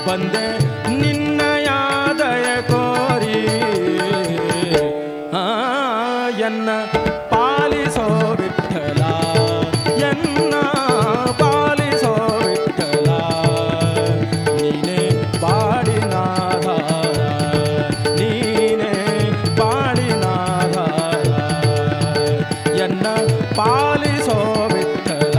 ಬಂದೆ ನಿನ್ನಯಾದಯ ಕೋರಿ ಆ, ಎನ್ನ ಪಾಲಿಸೋ ವಿಠಲ ಎನ್ನ ಪಾಲಿಸೋ ವಿಠಲ ನೀನೇ ಬಾಡಿನಾಧಾರ ನೀನೇ ಬಾಡಿನಾಧಾರ ಎನ್ನ ಪಾಲಿಸೋ ವಿಠಲ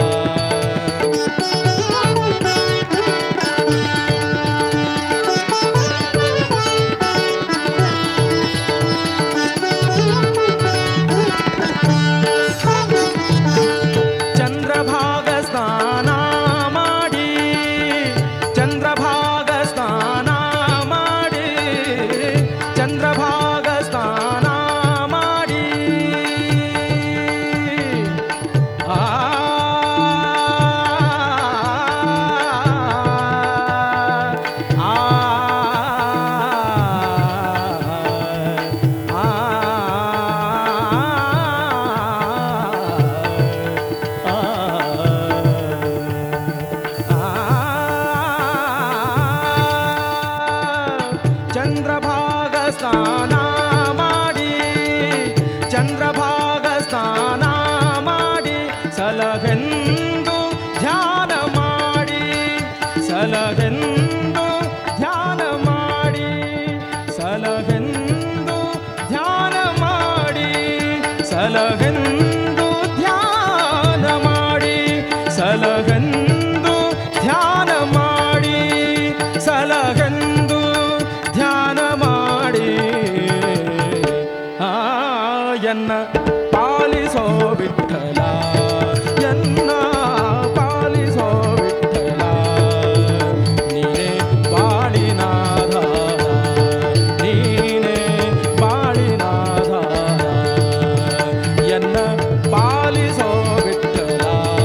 ಚಂದ್ರಭಾಗ ಸ್ನಾನ ಮಾಡಿ ಚಂದ್ರಭಾಗ ಸ್ನಾನ ಮಾಡಿ ಚಂದ್ರಭಾಗ ಸ್ನಾನ ಮಾಡಿ ಆ ಆ ಚಂದ್ರಭಾಗ ಸ್ನಾನ ಮಾಡಿ ಚಂದ್ರಭಾಗ ಸ್ನಾನ ಮಾಡಿ ಸಲಹೆಂದು ಧ್ಯಾನ ಮಾಡಿ ಸಲಹೆಂದು ಧ್ಯಾನ ಮಾಡಿ ಸಲಹೆಂದು ಧ್ಯಾನ ಮಾಡಿ ಸಲಹೆಂದು ಧ್ಯಾನ ಮಾಡಿ ಸಲಹೆಂದು ಧ್ಯಾನ ಮಾಡಿ ಸಲಹೆಂದು ಧ್ಯಾನ ಮಾಡಿ ಆ ಎನ್ನ ಪಾಲಿಸೋ ವಿಠಲ ಎನ್ನ ಪಾಲಿಸೋ ವಿಠಲ ನೀನೇ ಬಾಳಿನಾಧಾರ ನೀನೇ ಬಾಳಿನಾಧಾರ ಎನ್ನ ಪಾಲಿಸೋ ವಿಠಲ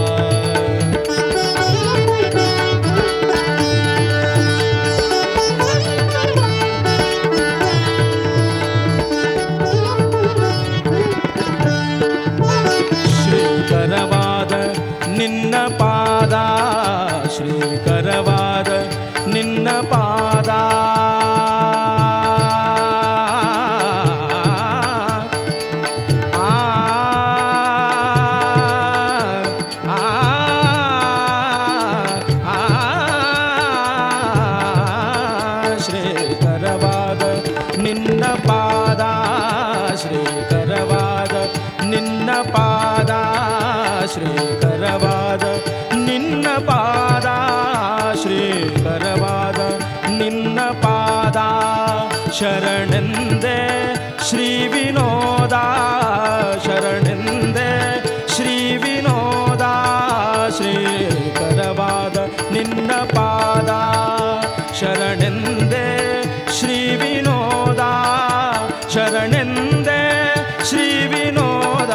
ಶ್ರೀಕರವಾದ ನಿನ್ನ ಪಾದ ಶ್ರೀಕರವಾದ ನಿನ್ನ ಪಾದ ಆ, ಆ, ಆ, ಶ್ರೀಕರವಾದ ನಿನ್ನ ಪಾದ ಶ್ರೀಕರವಾದ ನಿನ್ನ ಪಾದ ಶ್ರೀಕರವಾದ ನಿನ್ನ ಪಾದ ಶ್ರೀಕರವಾದ ನಿನ್ನ ಪಾದ ಶರಣೆಂದೆ ಶ್ರೀ ವಿನೋದ ಶರಣೆಂದೆ ಶ್ರೀ ವಿನೋದ ಶ್ರೀಕರವಾದ ನಿನ್ನ ಪಾದ ಶರಣೆಂದೆ ಶ್ರೀ ವಿನೋದ ಶರಣೆಂದೆ ಶ್ರೀ ವಿನೋದ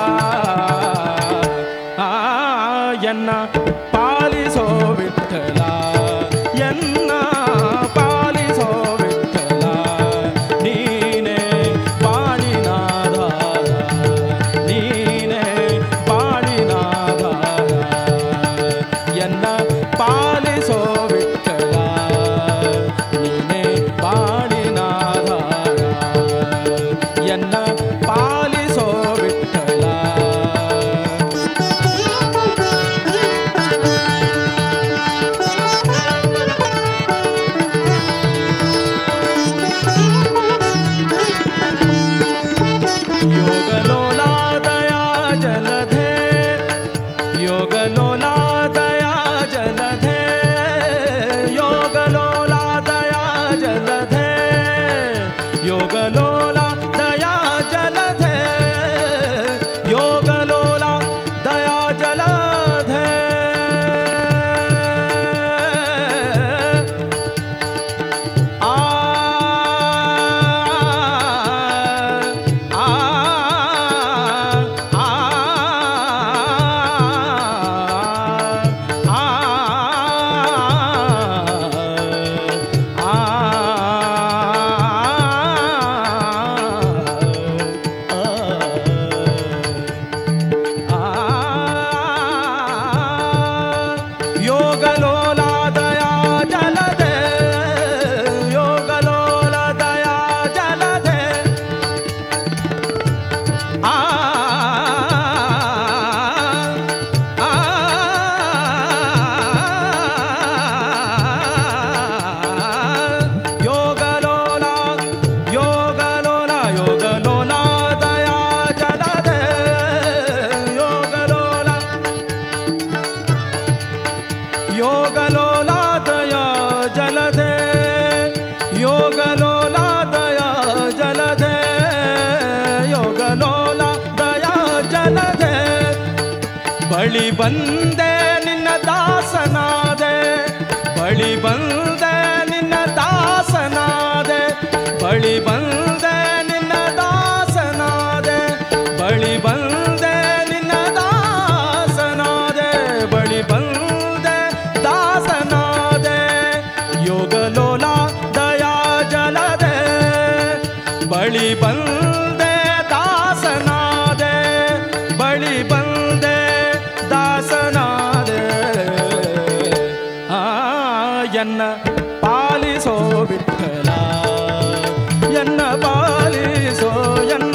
ಆ ಎನ್ನ ಪಾಲಿಸೋ ವಿಠಲ ಎನ್ನ ಪಾಲಿಸೋ ವಿಠಲ ನೀನೇ ಬಾಳಿನಾಧಾರ ನೀನೇ ಬಾಳಿನಾಧಾರ ಎನ್ನ ಪಾಲಿಸೋ ವಿಠಲ ನೀನೇ ಬಾಳಿನಾಧಾರ ಎನ್ನ ಪಾಲಿಸೋ ವಿಠಲ योगलोलादया जलधे योगलोलादया जलधे योगलोलादया जलधे योगलोला दया जलधे योगलोला दया जलधे ಆ ಆ ಆ ಯೋಗಲೋಲ ದಯಾ ಜಲಧೆ ಯೋಗಲೋಲ ದಯಾ ಜಲಧೆ ಯೋಗಲೋಲ ದಯಾ ಜಲಧೆ ಬಳಿ ಬಂದೆ ನಿನ್ನ ದಾಸನಾದೆ ಬಳಿ ಬಂದೆ ನಿನ್ನ ದಾಸನಾದೆ ಬಳಿ ಬಂದೆ ನಿನ್ನ ದಾಸನಾದೆ ಬಳಿ ಬಂದೆ ನಿನ್ನ ದಾಸನಾದೆ ಬಳಿ ಬಂದೆ ದಾಸನಾದೆ ಯೋಗಲೋಲ ದಯಾ ಜಲದೆ ಬಳಿ ಬಂದೆ ದಾಸನಾದೆ ಬಳಿ ಬಂದೆ ದಾಸನಾದೆ ಆ ಎನ್ನ ಪಾಲಿಸೋ ವಿಠಲ ಎನ್ನ ಪಾಲಿಸೋ ಎನ್ನ